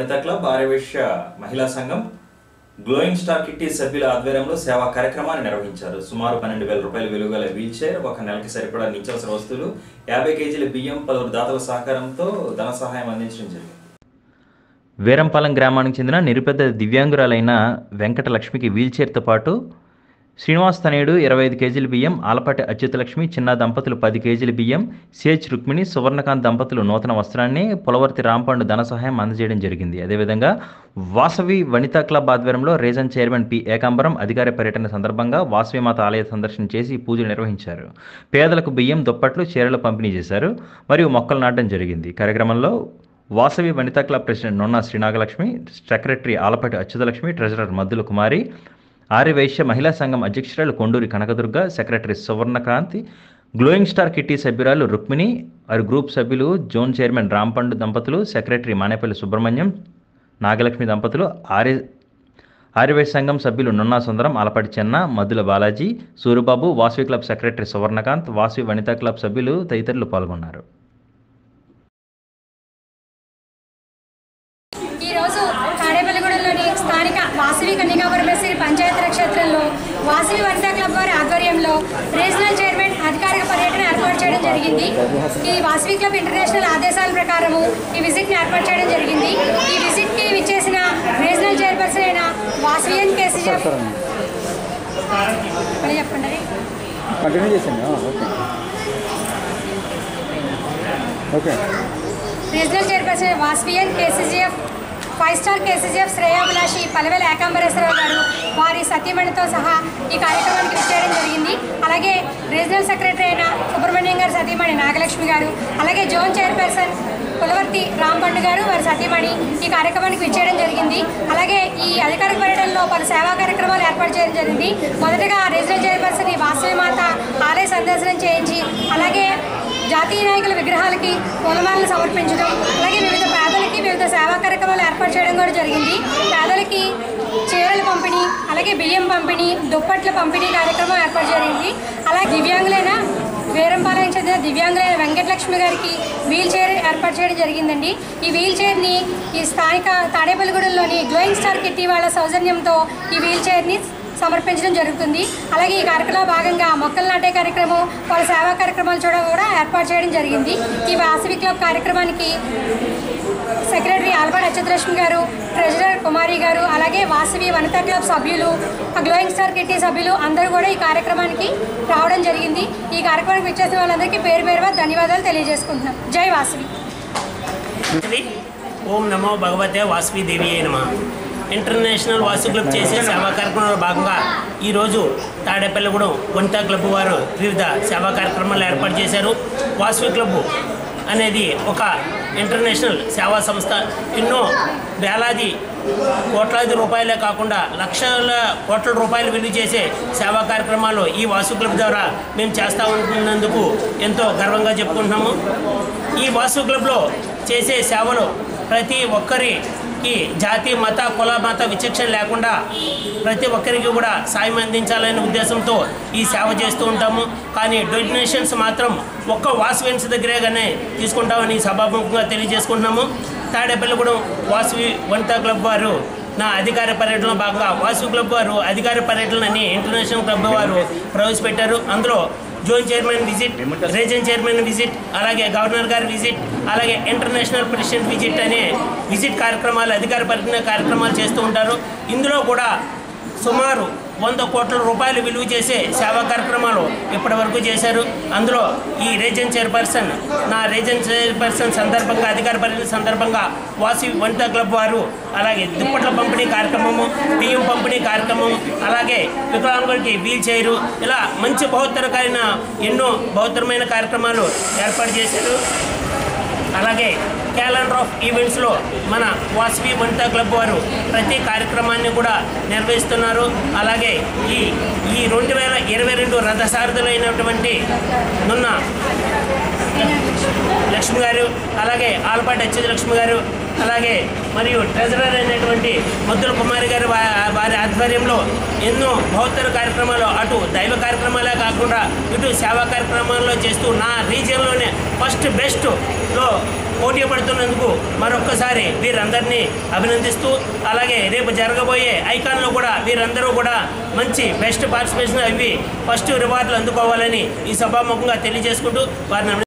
Vanitha club ఆర్యవేశ్య మహిళా సంఘం glowing star kitty సభ్యుల ఆధ్వర్యంలో సేవా కార్యక్రమాన్ని నిర్వహించారు సుమారు పన్నెండు వేల రూపాయల విలువ గల వీల్ చైర్ ఒక నెలకి సరిపడా నిత్యావసర వస్తువులు యాభై కేజీల బియ్యం పలువురు దాతల సహకారంతో ధన సహాయం అందించడం జరిగింది వీరంపాలెం గ్రామానికి చెందిన నిరుపెద్ద దివ్యాంగురాలైన వెంకట లక్ష్మికి వీల్చైర్తో పాటు శ్రీనివాస్ తనేడు ఇరవై ఐదు కేజీల బియ్యం ఆలపాటి అచ్యుతలక్ష్మి చిన్న దంపతులు పది కేజీల బియ్యం సిహెచ్ రుక్మిణి సువర్ణకాంత్ దంపతులు నూతన వస్త్రాన్ని పులవర్తి రాంపండు ధన సహాయం అందజేయడం జరిగింది అదేవిధంగా వాసవి వనితా క్లబ్ ఆధ్వర్యంలో రీజన్ చైర్మన్ పి ఏకాంబరం అధికార పర్యటన సందర్భంగా వాసవి మాత ఆలయ సందర్శన చేసి పూజలు నిర్వహించారు పేదలకు బియ్యం దుప్పట్లు చీరలు పంపిణీ చేశారు మరియు మొక్కలు నాటడం జరిగింది కార్యక్రమంలో Vasavi Vanitha club president Nonna Sri Nagalakshmi secretary Alapati Achyutalakshmi treasurer Maddula Kumari Arya Vysya మహిళా సంఘం అధ్యక్షురాలు Konduri Kanakadurga secretary Suvarnakanthi glowing star kitty సభ్యురాలు రుక్మిణి వారి గ్రూప్ సభ్యులు జోన్ చైర్మన్ రాంపండు దంపతులు సెక్రటరీ మానేపల్లి సుబ్రహ్మణ్యం నాగలక్ష్మి దంపతులు ఆర్య ఆర్యవైశ్య సంఘం సభ్యులు Nunna Sundaram Alapati Chenna Maddula Balaji Suribabu Vasavi club secretary Suvarnakanth Vasavi Vanitha club సభ్యులు తదితరులు పాల్గొన్నారు ఈరోజు తాడేపల్లిగూడెంలోని స్థానిక వాసవి కన్యకా పరమేశ్వరి పంచాయతీ క్షేత్రంలో వాసవి వనితా క్లబ్ వారి ఆధ్వర్యంలో రీజనల్ చైర్మన్ అధికారిక పర్యటన ఏర్పాటు చేయడం జరిగింది ఈ వాసవి క్లబ్ ఇంటర్నేషనల్ ఆదేశాల ప్రకారము ఈ విజిట్ని ఏర్పాటు చేయడం జరిగింది ఈ విజిట్కి విచ్చేసిన రీజనల్ చైర్పర్సన్ అయిన వాసవియన్ కేసీజెఫ్ మళ్ళీ చెప్పండి కంటిన్యూ చేసాను okay okay regional chairperson Vasavian KCGF five star KCGF శ్రేయాభిలాషి పలవెల ఏకాంబరేశ్వరరావు గారు వారి సతీమణితో సహా ఈ కార్యక్రమానికి విచ్చేయడం జరిగింది అలాగే రీజనల్ సెక్రటరీ అయిన సుబ్రహ్మణ్యం గారి సతీమణి నాగలక్ష్మి గారు అలాగే జోన్ చైర్పర్సన్ పులవర్తి రాంపండు గారు వారి సతీమణి ఈ కార్యక్రమానికి విచ్చేయడం జరిగింది అలాగే ఈ అధికారిక పర్యటనలో పలు సేవా కార్యక్రమాలు ఏర్పాటు చేయడం జరిగింది మొదటగా రీజనల్ చైర్పర్సన్ ఈ వాసవి మాత ఆలయ సందర్శనం చేయించి అలాగే జాతీయ నాయకుల విగ్రహాలకి పూలమాలను సమర్పించడం అలాగే వివిధ పేదలకి వివిధ సేవా కార్యక్రమాలు ఏర్పాటు చేయడం కూడా జరిగింది పేదలకి చీరల పంపిణీ అలాగే బియ్యం పంపిణీ దుప్పట్ల పంపిణీ కార్యక్రమం ఏర్పాటు జరిగింది అలాగే దివ్యాంగులైన వీరంపాలయం చెందిన దివ్యాంగులైన వెంకటలక్ష్మి గారికి వీల్ చైర్ ఏర్పాటు చేయడం జరిగిందండి ఈ వీల్ చైర్ని ఈ స్థానిక తాడేపల్లిగూడెంలోని గ్లోయింగ్ స్టార్ కిట్టి వాళ్ళ సౌజన్యంతో ఈ వీల్ చైర్ని సమర్పించడం జరుగుతుంది అలాగే ఈ కార్యక్రమంలో భాగంగా మొక్కలు నాటే కార్యక్రమం వాళ్ళ సేవా కార్యక్రమాలు చూడడం కూడా ఏర్పాటు చేయడం జరిగింది ఈ వాసవి క్లబ్ కార్యక్రమానికి సెక్రటరీ ఆల్బర్ట్ అచ్యుతలక్ష్మి గారు ట్రెజరర్ కుమారి గారు అలాగే వాసవి వనితా క్లబ్ సభ్యులు ఆ గ్లోయింగ్ స్టార్ కిట్టి సభ్యులు అందరూ కూడా ఈ కార్యక్రమానికి రావడం జరిగింది ఈ కార్యక్రమానికి విచ్చేసిన వాళ్ళందరికీ పేరు పేరుగా ధన్యవాదాలు తెలియజేసుకుంటున్నాం జై వాసవి ఓం నమో భగవతే వాసవి దేవి నమ ఇంటర్నేషనల్ వాసు క్లబ్ చేసే సేవా కార్యక్రమంలో భాగంగా ఈరోజు తాడేపల్లిగూడెం వనితా క్లబ్ వారు వివిధ సేవా కార్యక్రమాలు ఏర్పాటు చేశారు వాసవి క్లబ్ అనేది ఒక ఇంటర్నేషనల్ సేవా సంస్థ ఎన్నో వేలాది కోట్లాది రూపాయలే కాకుండా లక్షల కోట్ల రూపాయలు విలువ చేసే సేవా కార్యక్రమాలు ఈ వాసు క్లబ్ ద్వారా మేము చేస్తూ ఉంటున్నందుకు ఎంతో గర్వంగా చెప్పుకుంటున్నాము ఈ వాసు క్లబ్లో చేసే సేవలు ప్రతి ఒక్కరికి జాతి మత కుల మత విచక్షణ లేకుండా ప్రతి ఒక్కరికి కూడా సాయం అందించాలనే ఉద్దేశంతో ఈ సేవ చేస్తూ ఉంటాము కానీ డొనేషన్స్ మాత్రం ఒక్క వాసవిన్స్ దగ్గరేగానే తీసుకుంటామని సభాముఖంగా తెలియజేసుకుంటున్నాము తాడేపల్లిగూడెం వాసవి వనితా క్లబ్ వారు నా అధికార పర్యటనలో భాగంగా వాసు క్లబ్ వారు అధికార పర్యటన అని ఇంటర్నేషనల్ క్లబ్ వారు ప్రవేశపెట్టారు అందులో zone chairman visit region chairman visit అలాగే గవర్నర్ గారి విజిట్ అలాగే ఇంటర్నేషనల్ ప్రెసిడెంట్ విజిట్ అనే విజిట్ కార్యక్రమాలు అధికార పర్యటన కార్యక్రమాలు చేస్తూ ఉంటారు ఇందులో కూడా సుమారు వంద కోట్ల రూపాయలు విలువ చేసే సేవా కార్యక్రమాలు ఇప్పటి వరకు చేశారు అందులో ఈ రీజన్ చైర్పర్సన్ నా రీజన్ చైర్పర్సన్ సందర్భంగా అధికార పర్యటన సందర్భంగా వాసి వనితా క్లబ్ వారు అలాగే దుప్పట్ల పంపిణీ కార్యక్రమము బియ్యం పంపిణీ కార్యక్రమం అలాగే వికలాంగులకి వీల్ చైరు ఇలా మంచి బహుత్తరకమైన ఎన్నో బహుత్తరమైన కార్యక్రమాలు ఏర్పాటు చేశారు అలాగే క్యాలెండర్ ఆఫ్ ఈవెంట్స్లో మన వాసవి వనితా క్లబ్ వారు ప్రతి కార్యక్రమాన్ని కూడా నిర్వహిస్తున్నారు అలాగే ఈ ఈ రెండు వేల ఇరవై రెండు రథసారథులైనటువంటి నున్న లక్ష్మి గారు అలాగే ఆలపాటి అచ్యుత లక్ష్మి గారు అలాగే మరియు ట్రెజరర్ అయినటువంటి ముద్దుల కుమారి గారి వా- వారి ఆధ్వర్యంలో ఎన్నో బహుత్తర కార్యక్రమాలు అటు దైవ కార్యక్రమాలే కాకుండా ఇటు సేవా కార్యక్రమాల్లో చేస్తూ నా రీజియన్లోనే ఫస్ట్ బెస్ట్లో పోటీ పడుతున్నందుకు మరొక్కసారి వీరందరినీ అభినందిస్తూ అలాగే రేపు జరగబోయే ఐకాన్లో కూడా వీరందరూ కూడా మంచి బెస్ట్ పార్టిసిపేషన్ అవి ఫస్ట్ రివార్డులు అందుకోవాలని ఈ సభాముఖంగా తెలియజేసుకుంటూ వారిని